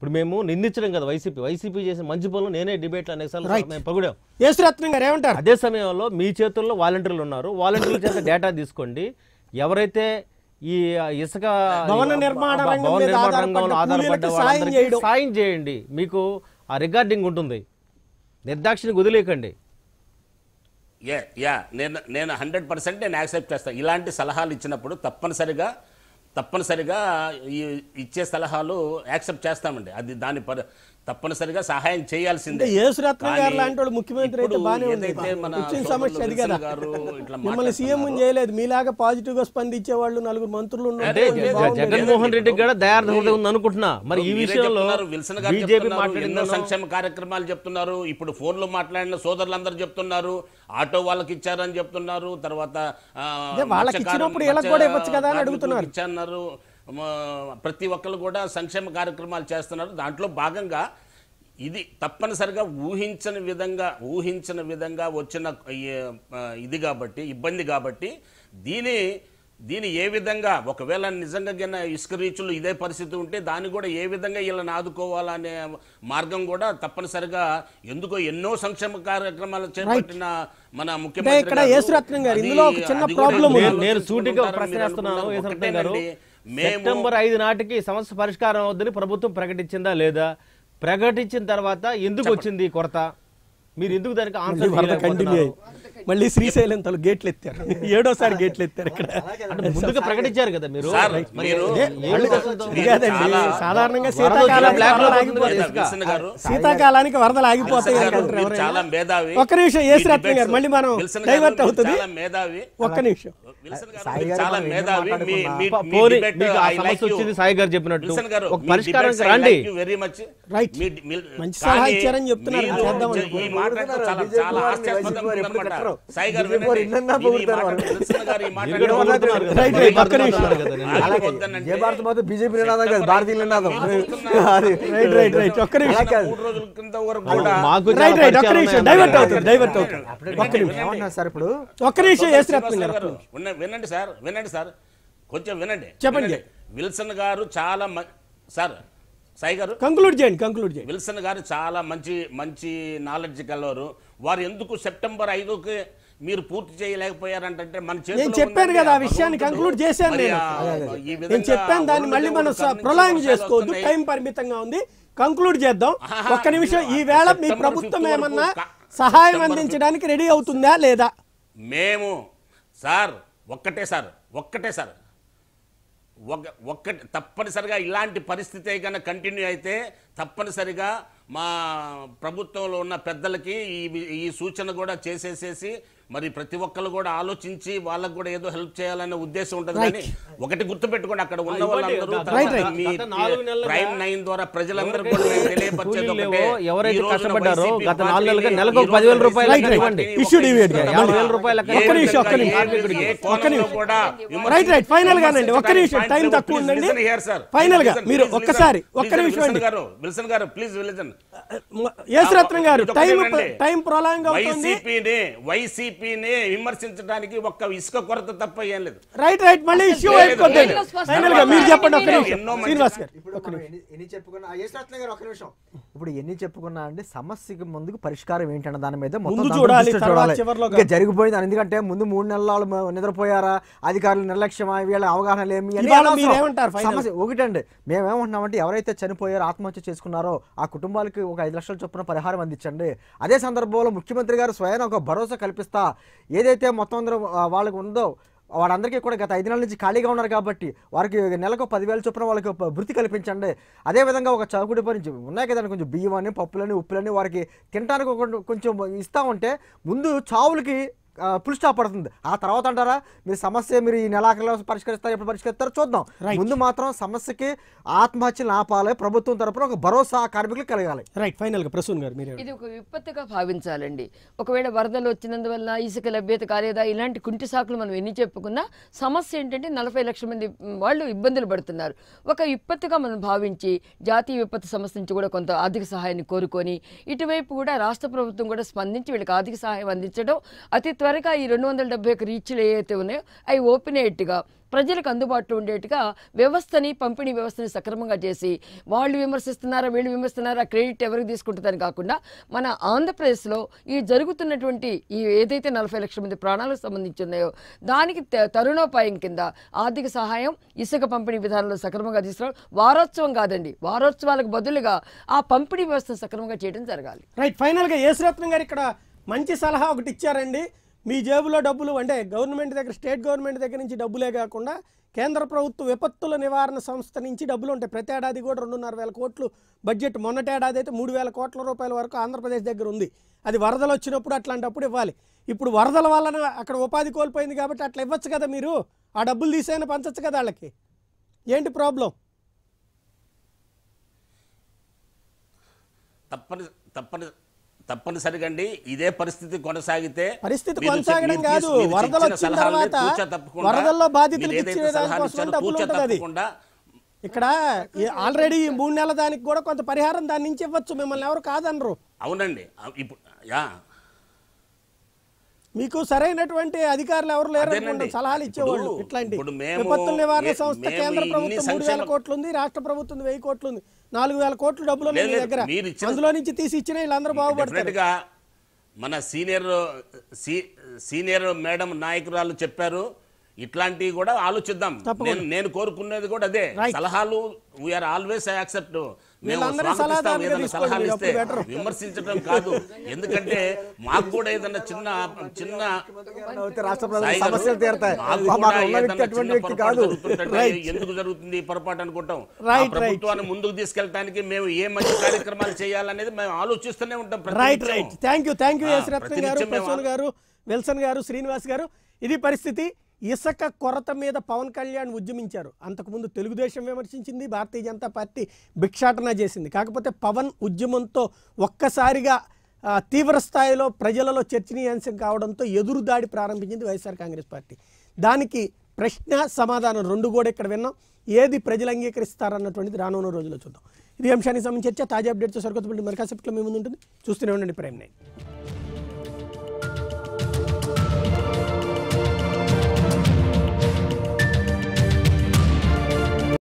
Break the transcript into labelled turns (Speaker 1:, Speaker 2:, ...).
Speaker 1: ఇప్పుడు మేము నిందించడం కదా వైసీపీ వైసీపీ చేసిన మంచి పనులు నేనే డిబేట్లు అనేసార్లు మేము పొగిడాం
Speaker 2: యేసురత్నం గారు ఏమంటారు
Speaker 1: అదే సమయంలో మీ చేతుల్లో వాలంటీర్లు ఉన్నారు వాలంటీర్ల చేత డేటా తీసుకోండి ఎవరైతే ఈ ఇసుక
Speaker 2: భవన నిర్మాణ
Speaker 1: భవన
Speaker 2: రంగం మీద
Speaker 1: నిర్మాణ
Speaker 2: ఆధారపడ్డ
Speaker 1: రంగంలో ఆధారపడ్డ
Speaker 2: కూలీలకు సాయం
Speaker 1: వాళ్ళందరికీ
Speaker 2: చేయడం.
Speaker 1: సాయం చేయండి మీకు ఆ రికార్డింగ్ ఉంటుంది నిర్దాక్షిణ్యం వదిలేయకండి
Speaker 3: యా యా నేను నేను హండ్రెడ్ పర్సెంట్ నేను యాక్సెప్ట్ చేస్తాను ఇలాంటి సలహాలు ఇచ్చినప్పుడు తప్పనిసరిగా తప్పనిసరిగా ఈ ఇచ్చే సలహాలు యాక్సెప్ట్ చేస్తామండి అది దాని పరి తప్పనిసరిగా సహాయం చేయాల్సిందే
Speaker 2: అంటే యేసురత్నం గారు
Speaker 3: కానీ
Speaker 2: లాంటి వాళ్ళు ముఖ్యమంత్రి అయితే
Speaker 3: ఇప్పుడు
Speaker 2: బానే ఉంది
Speaker 3: ఏదైతే మన
Speaker 2: వచ్చిన
Speaker 3: సోదరులు
Speaker 2: సమస్య అది
Speaker 3: విల్సన్
Speaker 2: కదా
Speaker 3: గారు ఇట్లా
Speaker 2: మిమ్మల్ని సీఎం
Speaker 3: మాట్లాడుతున్నారు.
Speaker 2: చేయలేదు మీలాగా పాజిటివ్ గా స్పందించే వాళ్ళు నలుగురు మంత్రులు ఉన్నారు.
Speaker 1: అంటే
Speaker 3: అదే,
Speaker 1: జ-
Speaker 3: బాగుంది.
Speaker 1: జగన్మోహన్ రెడ్డికి కూడా దయార్థ హృదయం ఉంది అనుకుంటున్నా మరి ఈ
Speaker 3: మీరే
Speaker 1: విషయంలో
Speaker 3: చెప్తున్నారు, విల్సన్ గారు
Speaker 1: బీజేపీ
Speaker 3: చెప్తున్నారు, ఎన్నో
Speaker 1: మాట్లాడిందో
Speaker 3: సంక్షేమ కార్యక్రమాలు చెప్తున్నారు ఇప్పుడు ఫోన్లో మాట్లాడిన సోదరులందరూ చెప్తున్నారు ఆటో వాళ్ళకి ఇచ్చారని చెప్తున్నారు తర్వాత ఆ,
Speaker 2: అదే వాళ్ళకి
Speaker 3: మత్స్యకారు-
Speaker 2: ఇచ్చినప్పుడు వీళ్ళకి కూడా ఇవ్వచ్చు కదా అని
Speaker 3: కార్మికులకు
Speaker 2: అడుగుతున్నారు.
Speaker 3: ఇచ్చన్నారు మ, ప్రతి ఒక్కరు కూడా సంక్షేమ కార్యక్రమాలు చేస్తున్నారు దాంట్లో భాగంగా ఇది తప్పనిసరిగా ఊహించని విధంగా ఊహించిన విధంగా వచ్చిన ఈ, ఆ, ఇది కాబట్టి ఇబ్బంది కాబట్టి దీని దీని ఏ విధంగా ఒకవేళ నిజంగా గిన ఇసుక రీచులు ఇదే పరిస్థితి ఉంటే దాన్ని కూడా ఏ విధంగా వీళ్ళని ఆదుకోవాలనే మార్గం కూడా తప్పనిసరిగా ఎందుకో ఎన్నో సంక్షేమ కార్యక్రమాలు చేపట్టిన మన ముఖ్యమంత్రి
Speaker 2: ఇక్కడ
Speaker 3: గారు
Speaker 2: యేసురత్నం గారు,
Speaker 3: అది-
Speaker 2: ఇందులో ఒక చిన్న
Speaker 3: అది కూడా
Speaker 2: problem ఉంది.
Speaker 1: నేను- నేను సూటిగా
Speaker 3: ఆలోచించుకుంటారని
Speaker 1: ప్రశ్న
Speaker 3: మీరు
Speaker 1: వేస్తున్నాను
Speaker 3: అనుకుంటున్నారు.
Speaker 1: యేసరత్నం గారు
Speaker 3: ఒకటేనండి, మేము
Speaker 1: సెప్టెంబర్ ఐదు నాటికి ఈ సమస్య పరిష్కారం అవుద్దని ప్రభుత్వం ప్రకటించిందా లేదా ప్రకటించిన తర్వాత ఎందుకు వచ్చింది ఈ కొరత మీరు ఎందుకు దానికి
Speaker 2: మళ్ళీ
Speaker 1: ఆన్సర్
Speaker 2: వరద కంటిన్యూ అయ్యి మళ్ళీ శ్రీశైలం తలు గేట్లు ఎత్తారు ఏడోసారి గేట్లు ఎత్తారు ఇక్కడ
Speaker 1: అంటే ముందుగా ప్రకటించారు కదా మీరు
Speaker 3: సార్,
Speaker 1: మరి
Speaker 3: మీరు-
Speaker 1: ఏ- ఏడు
Speaker 3: మీరు
Speaker 1: దశలతో-
Speaker 2: ఇది కాదండి
Speaker 3: చాలా-
Speaker 2: సాధారణంగా
Speaker 1: వరద వచ్చినా
Speaker 2: శీతాకాలానికి
Speaker 1: black లో
Speaker 2: వరదలు
Speaker 1: పోతుంది కదా
Speaker 2: ఆగిపోతాయి.
Speaker 1: ఇసుక.
Speaker 3: విల్సన్ గారు
Speaker 2: శీతాకాలానికి వరదలు ఆగిపోతాయి
Speaker 3: విల్సన్ గారు,
Speaker 2: అంటారు
Speaker 3: మీరు
Speaker 2: ఎవరైనా.
Speaker 3: చాలా మేధావి
Speaker 2: ఒక్క నిమిషం
Speaker 3: ఈ
Speaker 2: యేసురత్నం గారు
Speaker 3: debates-
Speaker 2: మళ్ళీ మనం
Speaker 3: విల్సన్ గారు,
Speaker 2: డైవర్ట్
Speaker 3: మీరు
Speaker 2: అవుతుంది
Speaker 3: చాలా మేధావి
Speaker 2: ఒక్క నిమిషం
Speaker 3: విల్సన్ గారు,
Speaker 4: సాయి
Speaker 3: మీరు
Speaker 4: గారు
Speaker 3: చాలా
Speaker 4: మనం ఎన్నో
Speaker 3: మేధావి మీ-
Speaker 4: మాట్లాడుకున్నాం.
Speaker 3: మీ-
Speaker 1: ప-
Speaker 3: మీ
Speaker 1: పోనీ
Speaker 3: debate,
Speaker 1: మీకు ఆ
Speaker 3: I like
Speaker 1: సమస్య
Speaker 3: you.
Speaker 1: వచ్చింది సాయి గారు చెప్పినట్టు
Speaker 3: విల్సన్ గారు,
Speaker 1: ఒక
Speaker 3: మీ
Speaker 1: పరిష్కారానికి
Speaker 3: debates I
Speaker 1: రండి
Speaker 3: like you very much.
Speaker 2: Right.
Speaker 3: మీ- మీ-
Speaker 2: మంచి సలహా
Speaker 3: కానీ
Speaker 2: ఇచ్చారని చెప్తున్నారు,
Speaker 3: మీరు
Speaker 2: చేద్దాం
Speaker 3: ఈ
Speaker 2: అనుకుంటున్నారు.
Speaker 3: మాట్లాడటం చాలా
Speaker 4: బీజేపీ
Speaker 3: చాలా
Speaker 4: వారిని
Speaker 3: హాస్యాస్పదంగా
Speaker 4: వైసీపీ వారు ఎప్పుడు
Speaker 3: ఉందన్నమాట.
Speaker 4: కట్టరు.
Speaker 3: సాయి గారు
Speaker 4: బీజేపీ వారు
Speaker 3: వినండి.
Speaker 4: ఇన్నన్నా
Speaker 3: మీరు ఈ
Speaker 4: పొగుడుతారు
Speaker 3: మాట-
Speaker 4: వాళ్ళు.
Speaker 3: విల్సన్ గారు ఈ మాట
Speaker 1: మీరు కూడా
Speaker 3: అంటే
Speaker 1: పొగుడుతున్నారు కదా.
Speaker 2: రైట్, రైట్, ఒక్క నిమిషం.
Speaker 1: కదా నేను.
Speaker 3: ఆగిపోద్దనంటే
Speaker 4: జయ భారత్ మాత్రం బీజేపీ నినాదం కాదు భారతీయ నినాదం అది
Speaker 2: రైట్ రైట్ రైట్ ఒక్క నిమిషం
Speaker 4: అలా కాదు.
Speaker 3: మూడు రోజుల కింద వరకు కూడా
Speaker 1: మాకు చాలా
Speaker 2: రైట్ రైట్ ఒక్క
Speaker 1: పరిచయాలు
Speaker 2: నిమిషం
Speaker 1: ఉన్నాయి
Speaker 2: డైవర్ట్
Speaker 1: అన్నమాట.
Speaker 2: అవుతుంది డైవర్ట్ అవుతుంది ఒక్క నిమిషం
Speaker 4: ఏమంటున్నారు సార్ ఇప్పుడు
Speaker 2: ఒక్క నిమిషం యేసురత్నం
Speaker 3: శ్రీనివాసరావు
Speaker 2: గారు
Speaker 3: గారు, ఉన్న- వినండి సార్ వినండి సార్ కొంచెం వినండి
Speaker 2: చెప్పండి.
Speaker 3: వినండి. విల్సన్ గారు చాలా మ- సార్ సాయి గారు
Speaker 2: కంక్లూడ్ చేయండి కంక్లూడ్ చేయండి
Speaker 3: విల్సన్ గారు చాలా మంచి మంచి నాలెడ్జ్ కలవారు వారు ఎందుకు సెప్టెంబర్ ఐదుకి మీరు పూర్తి చేయలేకపోయారంటే మన చేతిలో
Speaker 2: నేను చెప్పాను
Speaker 3: ఉందండి.
Speaker 2: కదా ఆ
Speaker 3: ఆ
Speaker 2: విషయాన్ని
Speaker 3: భగవంతుడు
Speaker 2: కంక్లూడ్ చేశాను
Speaker 3: మరి
Speaker 2: నేను
Speaker 3: ఆ- ఈ విధంగా
Speaker 2: నేను చెప్పాను దాన్ని మళ్ళీ మనం
Speaker 3: వరుణ దేవుడు
Speaker 2: ప్రొలాంగ్
Speaker 3: కరుణించి
Speaker 2: చేసుకోవద్దు
Speaker 3: వర్షాలు
Speaker 2: టైం పరిమితంగా ఉంది కంక్లూడ్ చేద్దాం
Speaker 3: ఆహా,
Speaker 2: ఒక్క నిమిషం ఈ
Speaker 3: మీరు
Speaker 2: వేళ మీ
Speaker 3: సెప్టెంబర్
Speaker 2: ప్రభుత్వం
Speaker 3: 5 వరకు
Speaker 2: ఏమన్నా
Speaker 3: క-
Speaker 2: సహాయం
Speaker 3: సెప్టెంబర్
Speaker 2: అందించడానికి రెడీ అవుతుందా లేదా
Speaker 3: మేము సార్ ఒక్కటే సార్ ఒక్కటే సార్ ఒక ఒక్కటి తప్పనిసరిగా ఇలాంటి పరిస్థితి కన్నా కంటిన్యూ అయితే తప్పనిసరిగా మా ప్రభుత్వంలో ఉన్న పెద్దలకి ఈ ఈ సూచన కూడా చేసేసేసి మరి ప్రతి ఒక్కరు కూడా ఆలోచించి వాళ్ళకు కూడా ఏదో హెల్ప్ చేయాలనే ఉద్దేశం ఉంటుంది కానీ ఒకటి గుర్తుపెట్టుకోండి అక్కడ ఉన్న
Speaker 1: ఇవ్వండి.
Speaker 3: వాళ్ళందరూ
Speaker 1: గత-
Speaker 2: రైట్,
Speaker 3: తర్వాత
Speaker 2: రైట్.
Speaker 3: మీ
Speaker 1: గత నాలుగు నెలలుగా
Speaker 3: ప్రైమ్ నైన్ ద్వారా ప్రజలందరూ కూడా మేము తెలియపరిచేది
Speaker 1: కూలీలు
Speaker 3: ఒకటే.
Speaker 1: లేవో, ఎవరైతే
Speaker 3: ఈ రోజున
Speaker 1: కష్టపడ్డారో
Speaker 3: వైసీపీ
Speaker 1: గత నాలుగు నెలలుగా
Speaker 3: పార్టీని
Speaker 1: నెలకు
Speaker 3: ఈ రోజున
Speaker 1: పదివేల రూపాయలు
Speaker 3: వైసీపీ
Speaker 2: లెక్క
Speaker 3: పార్టీని
Speaker 2: ఇవ్వండి. Issue dividend
Speaker 3: ఒక్క
Speaker 2: చేయాలి.
Speaker 1: యాభై వేల రూపాయల లెక్క
Speaker 2: ఒక్క నిమిషం, ఒక్క
Speaker 3: ఏ
Speaker 2: నిమిషం.
Speaker 3: విధంగా, ఏ
Speaker 2: ఒక్క
Speaker 3: కోణంలో
Speaker 2: నిమిషం.
Speaker 3: కూడా
Speaker 2: రైట్ రైట్ ఫైనల్ గానండి ఒక్క నిమిషం
Speaker 3: విమర్శించడానికి
Speaker 2: టైం
Speaker 3: point
Speaker 2: తక్కువ
Speaker 3: please
Speaker 2: ఉందండి
Speaker 3: listen here, sir.
Speaker 2: ఫైనల్ గా
Speaker 3: Listen,
Speaker 2: మీరు
Speaker 3: please
Speaker 2: ఒక్కసారి
Speaker 3: listen.
Speaker 2: ఒక్క
Speaker 3: Listen,
Speaker 2: నిమిషం
Speaker 3: విల్సన్
Speaker 2: అండి
Speaker 3: గారు విల్సన్ గారు ప్లీజ్ విలిజన్
Speaker 2: యేసురత్నం గారు టైం టైం ప్రొలాంగ్ అవుతుంది
Speaker 3: వైసీపీని వైసీపీని విమర్శించడానికి ఒక్క ఇసుక కొరత తప్ప ఏం లేదు
Speaker 2: రైట్ రైట్ మళ్ళీ ఇష్యూ
Speaker 3: లేదు,
Speaker 2: అయిపోతుంది
Speaker 3: లేదు.
Speaker 2: ఫైనల్ గా మీరు చెప్పండి ఒక్క నిమిషం
Speaker 3: ఎన్నో మంచి-
Speaker 2: శ్రీనివాస్ గారు
Speaker 4: ఇప్పుడు మనం ఎన్ని ఎన్ని చెప్పుకున్నా ఆ, యేసురత్న గారు ఒక నిమిషం ఇప్పుడు ఎన్ని చెప్పుకున్నా అండి సమస్యకి ముందుకు పరిష్కారం ఏంటన్న దాని మీద మొత్తం
Speaker 2: ముందు
Speaker 4: దాంట్లో
Speaker 2: చూడాలి,
Speaker 4: దృష్టి
Speaker 2: తర్వాత
Speaker 4: చూడాలి.
Speaker 2: చివర్లో
Speaker 4: ఇంకా జరిగిపోయింది అని ఎందుకంటే ముందు మూడు నెలలు వాళ్ళు మ- నిద్రపోయారా అధికారులు నిర్లక్ష్యమా వీళ్ళ అవగాహన లేమి ఇవన్నీ
Speaker 2: ఇవాళ
Speaker 4: అనవసరం.
Speaker 2: మీరేమంటారు final?
Speaker 4: సమస్య ఒకటండి మేమేమంటున్నామంటే ఎవరైతే చనిపోయారో ఆత్మహత్య చేసుకున్నారో ఆ కుటుంబాలకి ఒక ఐదు లక్షల చొప్పున పరిహారం అందించండి అదే సందర్భంలో ముఖ్యమంత్రి గారు స్వయం ఒక భరోసా కల్పిస్తా ఏదైతే మొత్తం అందరూ ఆ, వాళ్ళకి ఉందో వాళ్ళందరికీ కూడా గత ఐదు నెలల నుంచి ఖాళీగా ఉన్నారు కాబట్టి వారికి నెలకు పదివేల చొప్పున వాళ్ళకి ఒక వృత్తి కల్పించండి అదేవిధంగా ఒక చౌకుడి పని చే- ఉన్నాయి కదండి కొంచెం బియ్యం అని పప్పులని ఉప్పులని వారికి తినడానికి ఒక కొంచెం ఇస్తా ఉంటే ముందు చావులకి ఫుల్ స్టాప్ పడుతుంది ఆ తర్వాత అంటారా మీరు సమస్య మీరు ఈ నెలాఖరులో పరిష్కరిస్తారు ఎప్పుడు పరిష్కరిస్తారో చూద్దాం
Speaker 2: Right.
Speaker 4: ముందు మాత్రం సమస్యకి ఆత్మహత్యలు ఆపాలి ప్రభుత్వం తరపున ఒక భరోసా ఆ కార్మికులకు కలగాలి
Speaker 2: రైట్ ఫైనల్ గా ప్రసూన్ గారు మీరే
Speaker 5: ఇది ఒక విపత్తుగా భావించాలండి ఒకవేళ వరదలు వచ్చినందువల్ల ఇసుక లభ్యత కాలేదా ఇలాంటి కుంటి సాకులు మనం ఎన్ని చెప్పుకున్నా సమస్య ఏంటంటే నలభై లక్షల మంది మ్, వాళ్ళు ఇబ్బందులు పడుతున్నారు ఒక విపత్తుగా మనం భావించి జాతీయ విపత్తు సంస్థ నుంచి కూడా కొంత ఆర్థిక సహాయాన్ని కోరుకొని ఇటువైపు కూడా రాష్ట్ర ప్రభుత్వం కూడా స్పందించి వీళ్ళకి ఆర్థిక సహాయం అందించడం అతి త్వరగా ఈ రెండు వందల డెబ్బై ఒక రీచ్లు ఏవైతే ఉన్నాయో అవి ఓపెన్ అయ్యేట్టుగా ప్రజలకు అందుబాటులో ఉండేట్టుగా వ్యవస్థని పంపిణీ వ్యవస్థని సక్రమంగా చేసి వాళ్ళు విమర్శిస్తున్నారా వీళ్ళు విమర్శిస్తున్నారా క్రెడిట్ ఎవరికి తీసుకుంటుందని కాకుండా మన ఆంధ్రప్రదేశ్లో ఈ జరుగుతున్నటువంటి ఈ ఏదైతే నలభై లక్షల మంది ప్రాణాలకు సంబంధించి ఉన్నాయో దానికి త- తరుణోపాయం కింద ఆర్థిక సహాయం ఇసుక పంపిణీ విధానంలో సక్రమంగా తీసుకురావడం వారోత్సవం కాదండి వారోత్సవాలకు బదులుగా ఆ పంపిణీ వ్యవస్థ సక్రమంగా చేయడం జరగాలి
Speaker 2: రైట్ ఫైనల్గా యేసురత్నం గారు ఇక్కడ మంచి సలహా ఒకటి ఇచ్చారండి మీ జేబులో డబ్బులు అంటే గవర్నమెంట్ దగ్గర స్టేట్ గవర్నమెంట్ దగ్గర నుంచి డబ్బులే కాకుండా కేంద్ర ప్రభుత్వ విపత్తుల నివారణ సంస్థ నుంచి డబ్బులు ఉంటాయి ప్రతి ఏడాది కూడా రెండున్నర వేల కోట్లు బడ్జెట్ మొన్నటి ఏడాది అయితే మూడు వేల కోట్ల రూపాయల వరకు ఆంధ్రప్రదేశ్ దగ్గర ఉంది అది వరదలు వచ్చినప్పుడు అట్లాంటప్పుడు ఇవ్వాలి ఇప్పుడు వరదల వలన అక్కడ ఉపాధి కోల్పోయింది కాబట్టి అట్లా ఇవ్వచ్చు కదా మీరు ఆ డబ్బులు తీసైనా పంచచ్చు కదా వాళ్ళకి ఏంటి ప్రాబ్లం
Speaker 3: తప్పని తప్పని తప్పనిసరిగా అండి ఇదే పరిస్థితి కొనసాగితే
Speaker 2: పరిస్థితి
Speaker 3: మీరు
Speaker 2: కొనసాగడం
Speaker 3: మీరు
Speaker 2: కాదు.
Speaker 3: తీసు- మీరు
Speaker 2: వరదలు
Speaker 3: ఇచ్చిన
Speaker 2: వచ్చిన
Speaker 3: సలహాలని
Speaker 2: తర్వాత
Speaker 3: తూచా తప్పకుండా,
Speaker 2: వరదల్లో బాధితులకు
Speaker 3: మీరు ఏదైతే
Speaker 2: ఇచ్చే
Speaker 3: సలహాలు
Speaker 2: దానికోసం
Speaker 3: ఇచ్చారో
Speaker 2: డబ్బులు
Speaker 3: తూచా
Speaker 2: ఉంటుంది అది.
Speaker 3: తప్పకుండా
Speaker 2: ఇక్కడ ఆల్రెడీ ఈ మూడు నెలల దానికి కూడా కొంత పరిహారం దాని నుంచి ఇవ్వచ్చు మిమ్మల్ని ఎవరు కాదనరు
Speaker 3: అవునండి అ- ఇప్పుడు యా
Speaker 2: మీకు సరైనటువంటి అధికారులు ఎవరు లేరు
Speaker 3: అదేనండి.
Speaker 2: అనుకుంటాం సలహాలు ఇచ్చేవాళ్ళు
Speaker 3: ఇప్పుడు-
Speaker 2: ఇట్లాంటి
Speaker 3: ఇప్పుడు మేము
Speaker 2: విపత్తుల నివారణ
Speaker 3: ఏ-
Speaker 2: సంస్థ
Speaker 3: మేము
Speaker 2: కేంద్ర
Speaker 3: ఇన్ని
Speaker 2: ప్రభుత్వం మూడు వేల
Speaker 3: సంక్షేమ-
Speaker 2: కోట్లు ఉంది రాష్ట్ర ప్రభుత్వం వెయ్యి కోట్లు ఉంది నాలుగు వేల కోట్లు డబ్బులు ఉన్నాయి
Speaker 3: లేదు,
Speaker 2: మీ
Speaker 3: లేదు.
Speaker 2: దగ్గర
Speaker 3: మీరు ఇచ్చిన-
Speaker 2: అందులో నుంచి తీసి ఇచ్చిన వీళ్ళందరూ బాగుపడతారు
Speaker 3: డెఫినెట్గా మన సీనియర్ సీ- సీనియర్ మేడం నాయకురాలు చెప్పారు ఇట్లాంటివి కూడా ఆలోచిద్దాం నేను నేను కోరుకునేది కూడా అదే సలహాలు వీఆర్ ఆల్వేస్ యాక్సెప్ట్ మేము
Speaker 2: వీళ్ళందరి
Speaker 3: స్వాగతిస్తాం
Speaker 2: సలహాదారులుగా
Speaker 3: ఏదైనా
Speaker 2: తీసుకోండి,
Speaker 3: సలహాలు
Speaker 2: మీరు
Speaker 3: ఇస్తే
Speaker 2: అప్పుడు better.
Speaker 3: విమర్శించడం కాదు ఎందుకంటే మాకు కూడా ఏదైనా చిన్న చిన్న
Speaker 4: అయితే రాష్ట్ర ప్రజల
Speaker 3: సాయి గారు,
Speaker 4: సమస్యలు తీరుతాయి
Speaker 3: మాకు
Speaker 4: మాకు
Speaker 3: కూడా
Speaker 4: ఉన్న వ్యక్తి
Speaker 3: ఏదైనా
Speaker 4: అటువంటి
Speaker 3: చిన్న
Speaker 4: వ్యక్తి
Speaker 3: పొరపాటు
Speaker 4: కాదు
Speaker 3: జరుగుతుందంటే ఎందుకు జరుగుతుంది ఈ పొరపాటు అనుకుంటాం ఆ
Speaker 2: Right, right.
Speaker 3: ప్రభుత్వాన్ని ముందుకు తీసుకెళ్ళడానికి మేము ఏ మంచి కార్యక్రమాలు చేయాలనేది మేము ఆలోచిస్తూనే ఉంటాం ప్రతి
Speaker 2: రైట్
Speaker 3: నిత్యం.
Speaker 2: Right thank you thank you
Speaker 3: ఆ,
Speaker 2: ఎస్ రత్న గారు
Speaker 3: ప్రతినిత్యం మేము
Speaker 2: ప్రసూన్ గారు విల్సన్ గారు శ్రీనివాస్ గారు ఇది పరిస్థితి ఇసుక కొరత మీద పవన్ కళ్యాణ్ ఉద్యమించారు అంతకుముందు తెలుగుదేశం విమర్శించింది భారతీయ జనతా పార్టీ భిక్షాటన చేసింది కాకపోతే పవన్ ఉద్యమంతో ఒక్కసారిగా ఆ, తీవ్ర స్థాయిలో ప్రజలలో చర్చనీయాంశం కావడంతో ఎదురుదాడి ప్రారంభించింది వైఎస్ఆర్ కాంగ్రెస్ పార్టీ దానికి ప్రశ్న సమాధానం రెండు కూడా ఇక్కడ విన్నాం ఏది ప్రజలు అంగీకరిస్తారన్నటువంటిది రానున్న రోజుల్లో చూద్దాం ఇది ఈ అంశానికి సంబంధించి చర్చ తాజా అప్డేట్స్ సరికొత్త మరి కాసేపట్లో మీ ముందు ఉంటుంది చూస్తూనే ఉండండి ప్రైమ్ నైన్